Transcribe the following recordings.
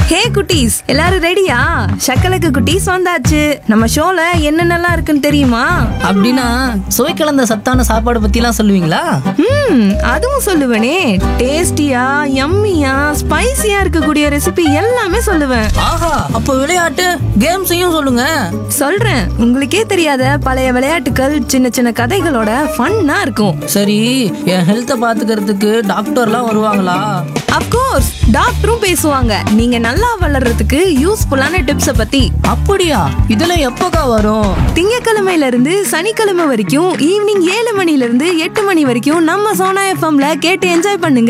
ஹே குட்டீஸ் எல்லாரும் ரெடியா சக்கலக்கு குட்டீஸ் வந்தாச்சு நம்ம ஷோல என்னென்னலாம் இருக்குன்னு தெரியுமா அப்படின்னா சுவை கலந்த சத்தான சாப்பாடு பத்திலாம் சொல்லுவீங்களா ம் அதுவும் சொல்லுவேனே டேஸ்டியா யம்மியா ஸ்பைசியா இருக்கக்கூடிய ரெசிபி எல்லாமே சொல்லுவேன் ஆஹா அப்போ விளையாட்டு கேம்ஸையும் சொல்லுங்க சொல்றேன் உங்களுக்கே தெரியாத பழைய விளையாட்டுகள் சின்ன சின்ன கதைகளோட ஃபன்னா இருக்கும் சரி என் ஹெல்த்தை பாத்துக்கிறதுக்கு டாக்டர்லாம் வருவாங்களா அப்கோர்ஸ் டாக்டரும் பேசுவாங்க நீங்க நல்லா வளர்றதுக்கு யூஸ்ஃபுல்லான டிப்ஸ பத்தி அப்படியா இதெல்லாம் எப்போக்கா வரும் திங்கக்கிழமையில இருந்து சனிக்கிழமை வரைக்கும் ஈவினிங் ஏழு மணில இருந்து எட்டு மணி வரைக்கும் நம்ம சோனா எஃப்எம்ல கேட்டு என்ஜாய் பண்ணுங்க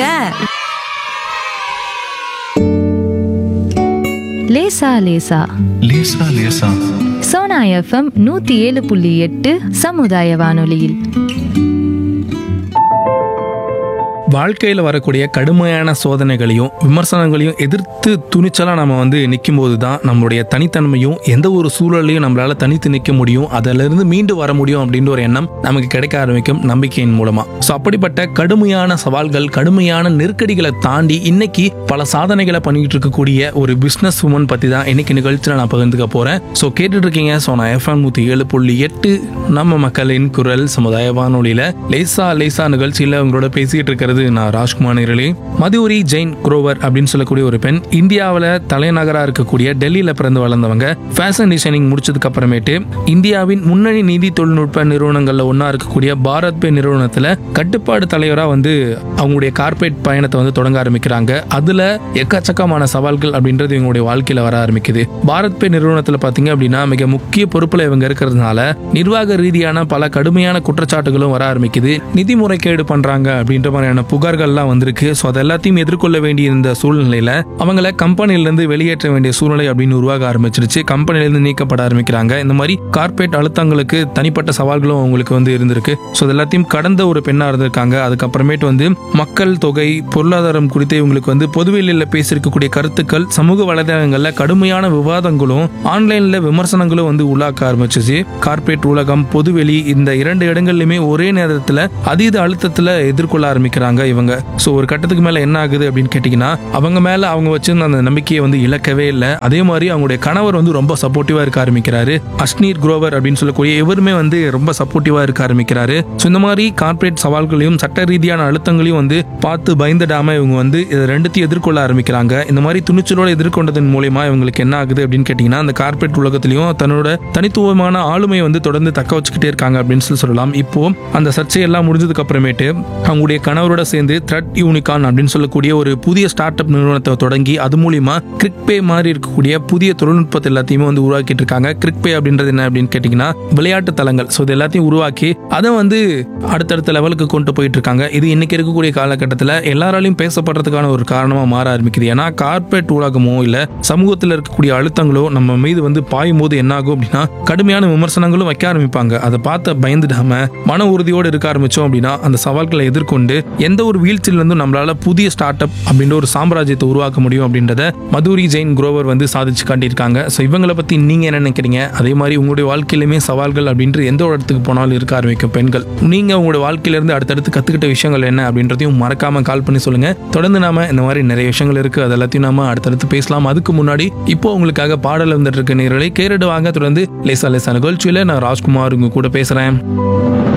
லேசா லேசா லேசா லேசா சோனா எஃப்எம் நூத்தி ஏழு புள்ளி எட்டு சமுதாய வானொலியில் வாழ்க்கையில் வரக்கூடிய கடுமையான சோதனைகளையும் விமர்சனங்களையும் எதிர்த்து துணிச்சலாக நம்ம வந்து நிற்கும்போது தான் நம்மளுடைய தனித்தன்மையும் எந்த ஒரு சூழலையும் நம்மளால தனித்து நிற்க முடியும் அதிலிருந்து மீண்டு வர முடியும் அப்படின்ற ஒரு எண்ணம் நமக்கு கிடைக்க ஆரம்பிக்கும் நம்பிக்கையின் மூலமா ஸோ அப்படிப்பட்ட கடுமையான சவால்கள் கடுமையான நெருக்கடிகளை தாண்டி இன்னைக்கு பல சாதனைகளை பண்ணிட்டு இருக்கக்கூடிய ஒரு பிஸ்னஸ் உமன் பற்றி தான் இன்னைக்கு நிகழ்ச்சியில் நான் பகிர்ந்துக்க போகிறேன் ஸோ கேட்டுட்டு இருக்கீங்க ஸோ நான் எஃப்எம் நூற்றி ஏழு புள்ளி எட்டு நம்ம மக்களின் குரல் சமுதாய வானொலியில் லேசா லேசா நிகழ்ச்சியில் உங்களோட பேசிட்டு இருக்கிறது நான் ராஜ்குமார் நேரலி மதுரி ஜெயின் குரோவர் அப்படின்னு சொல்லக்கூடிய ஒரு பெண் இந்தியாவில் தலைநகராக இருக்கக்கூடிய டெல்லியில் பிறந்து வளர்ந்தவங்க ஃபேஷன் டிசைனிங் முடிச்சதுக்கு அப்புறமேட்டு இந்தியாவின் முன்னணி நிதி தொழில்நுட்ப நிறுவனங்களில் ஒன்றா இருக்கக்கூடிய பாரத் பே நிறுவனத்தில் கட்டுப்பாடு தலைவராக வந்து அவங்களுடைய கார்ப்பரேட் பயணத்தை வந்து தொடங்க ஆரம்பிக்கிறாங்க அதில் எக்கச்சக்கமான சவால்கள் அப்படின்றது இவங்களுடைய வாழ்க்கையில் வர ஆரம்பிக்குது பாரத் பே நிறுவனத்தில் பார்த்தீங்க அப்படின்னா மிக முக்கிய பொறுப்பில் இவங்க இருக்கிறதுனால நிர்வாக ரீதியான பல கடுமையான குற்றச்சாட்டுகளும் வர ஆரம்பிக்குது நிதி முறைகேடு பண்றாங்க அப்படின்ற மாதிரியான புகார்கள்லாம் வந்திருக்கு ஸோ அது எல்லாத்தையும் எதிர்கொள்ள வேண்டிய இந்த சூழ்நிலையில அவங்கள கம்பெனிலேருந்து வெளியேற்ற வேண்டிய சூழ்நிலை அப்படின்னு உருவாக ஆரம்பிச்சிருச்சு கம்பெனிலேருந்து நீக்கப்பட ஆரம்பிக்கிறாங்க இந்த மாதிரி கார்ப்பரேட் அழுத்தங்களுக்கு தனிப்பட்ட சவால்களும் அவங்களுக்கு வந்து இருந்திருக்கு ஸோ அது எல்லாத்தையும் கடந்த ஒரு பெண்ணாக இருந்திருக்காங்க அதுக்கப்புறமேட்டு வந்து மக்கள் தொகை பொருளாதாரம் குறித்து இவங்களுக்கு வந்து பொதுவெளியில் பேசியிருக்கக்கூடிய கருத்துக்கள் சமூக வலைதளங்களில் கடுமையான விவாதங்களும் ஆன்லைனில் விமர்சனங்களும் வந்து உள்ளாக்க ஆரம்பிச்சிச்சு கார்ப்பரேட் உலகம் பொதுவெளி இந்த இரண்டு இடங்கள்லையுமே ஒரே நேரத்தில் அதீத அழுத்தத்தில் எதிர்கொள்ள ஆரம்பிக்கிறாங்க இவங்க ஸோ ஒரு கட்டத்துக்கு மேலே என்ன ஆகுது அப்படின்னு கேட்டிங்கன்னா அவங்க மேலே அவங்க வச்சிருந்த அந்த நம்பிக்கையை வந்து இழக்கவே இல்லை அதே மாதிரி அவங்களுடைய கணவர் வந்து ரொம்ப சப்போர்ட்டிவாக இருக்க ஆரம்பிக்கிறாரு அஷ்னீர் குரோவர் அப்படின்னு சொல்லக்கூடிய இவருமே வந்து ரொம்ப சப்போர்ட்டிவாக இருக்க ஆரம்பிக்கிறாரு ஸோ இந்த மாதிரி கார்ப்பரேட் சவால்களையும் சட்ட ரீதியான அழுத்தங்களையும் வந்து பார்த்து பயந்துடாம இவங்க வந்து இதை ரெண்டுத்தையும் எதிர்கொள்ள ஆரம்பிக்கிறாங்க இந்த மாதிரி துணிச்சலோட எதிர்கொண்டதன் மூலயமா இவங்களுக்கு என்ன ஆகுது அப்படின்னு கேட்டிங்கன்னா அந்த கார்ப்பரேட் உலகத்திலையும் தன்னோட தனித்துவமான ஆளுமையை வந்து தொடர்ந்து தக்க வச்சுக்கிட்டே இருக்காங்க அப்படின்னு சொல்லி சொல்லலாம் இப்போ அந்த சர்ச்சையெல்லாம் முடிஞ்சதுக்கு அப்புறமேட்டு அவங்களுடைய கணவரோட சேர்ந்து த்ரெட் யூனிகான் அப்படின்னு சொல்லக்கூடிய ஒரு புதிய ஸ்டார்ட் அப் நிறுவனத்தை தொடங்கி அது மூலியமா கிரிக்பே மாதிரி இருக்கக்கூடிய புதிய தொழில்நுட்பத்தை எல்லாத்தையுமே வந்து உருவாக்கிட்டு இருக்காங்க கிரிக்பே அப்படின்றது என்ன அப்படின்னு கேட்டிங்கன்னா விளையாட்டு தளங்கள் ஸோ இது எல்லாத்தையும் உருவாக்கி அதை வந்து அடுத்தடுத்த லெவலுக்கு கொண்டு போயிட்டு இருக்காங்க இது இன்னைக்கு இருக்கக்கூடிய காலகட்டத்தில் எல்லாராலையும் பேசப்படுறதுக்கான ஒரு காரணமாக மாற ஆரம்பிக்குது ஏன்னா கார்ப்பரேட் உலகமோ இல்லை சமூகத்தில் இருக்கக்கூடிய அழுத்தங்களோ நம்ம மீது வந்து பாயும் போது என்ன ஆகும் அப்படின்னா கடுமையான விமர்சனங்களும் வைக்க ஆரம்பிப்பாங்க அதை பார்த்து பயந்துடாம மன உறுதியோடு இருக்க ஆரம்பிச்சோம் அப்படின்னா அந்த சவால்களை எதிர்கொண்டு எந்த ஒரு வீழ்ச்சியிலிருந்தும் நம்மளால புதிய ஸ்டார்ட் அப் அப்படின்ற ஒரு சாம்ராஜ்யத்தை உருவாக்க முடியும் அப்படின்றத மதுரி ஜெயின் குரோவர் வந்து சாதிச்சு காட்டியிருக்காங்க ஸோ இவங்களை பத்தி நீங்க என்ன நினைக்கிறீங்க அதே மாதிரி உங்களுடைய வாழ்க்கையிலுமே சவால்கள் அப்படின்ட்டு எந்த ஒரு இடத்துக்கு போனாலும் இருக்க ஆரம்பிக்கும் பெண்கள் நீங்க உங்களுடைய வாழ்க்கையில இருந்து அடுத்தடுத்து கத்துக்கிட்ட விஷயங்கள் என்ன அப்படின்றதையும் மறக்காம கால் பண்ணி சொல்லுங்க தொடர்ந்து நாம இந்த மாதிரி நிறைய விஷயங்கள் இருக்கு அது எல்லாத்தையும் நாம அடுத்தடுத்து பேசலாம் அதுக்கு முன்னாடி இப்போ உங்களுக்காக பாடல் வந்துட்டு இருக்க நேரலை கேரடு வாங்க தொடர்ந்து லேசா லேசா நிகழ்ச்சியில நான் ராஜ்குமார் உங்க கூட பேசுறேன்